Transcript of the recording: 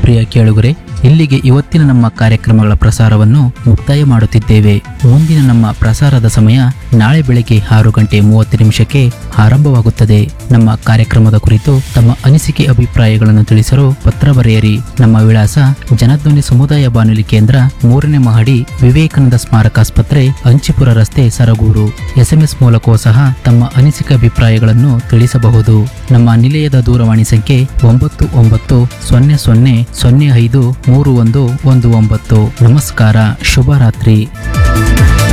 ಪ್ರಿಯ ಕೇಳುಗರೆ ಇಲ್ಲಿಗೆ ಇವತ್ತಿನ ನಮ್ಮ ಕಾರ್ಯಕ್ರಮಗಳ ಪ್ರಸಾರವನ್ನು ಮುಕ್ತಾಯ ಮಾಡುತ್ತಿದ್ದೇವೆ ಮುಂದಿನ ನಮ್ಮ ಪ್ರಸಾರದ ಸಮಯ ನಾಳೆ ಬೆಳಗ್ಗೆ ಆರು ಗಂಟೆ ಮೂವತ್ತು ನಿಮಿಷಕ್ಕೆ ಆರಂಭವಾಗುತ್ತದೆ ನಮ್ಮ ಕಾರ್ಯಕ್ರಮದ ಕುರಿತು ತಮ್ಮ ಅನಿಸಿಕೆ ಅಭಿಪ್ರಾಯಗಳನ್ನು ತಿಳಿಸಲು ಪತ್ರ ಬರೆಯಿರಿ ನಮ್ಮ ವಿಳಾಸ ಜನಧ್ವನಿ ಸಮುದಾಯ ಬಾನುಲಿ ಕೇಂದ್ರ ಮೂರನೇ ಮಹಡಿ ವಿವೇಕಾನಂದ ಸ್ಮಾರಕಾಸ್ಪತ್ರೆ ಅಂಚಿಪುರ ರಸ್ತೆ ಸರಗೂರು ಎಸ್ಎಂಎಸ್ ಮೂಲಕವೂ ಸಹ ತಮ್ಮ ಅನಿಸಿಕೆ ಅಭಿಪ್ರಾಯಗಳನ್ನು ತಿಳಿಸಬಹುದು ನಮ್ಮ ನಿಲಯದ ದೂರವಾಣಿ ಸಂಖ್ಯೆ ಒಂಬತ್ತು ಒಂಬತ್ತು ಸೊನ್ನೆ ಸೊನ್ನೆ ಸೊನ್ನೆ ಐದು ಮೂರು ಒಂದು ಒಂದು ಒಂಬತ್ತು ನಮಸ್ಕಾರ ಶುಭರಾತ್ರಿ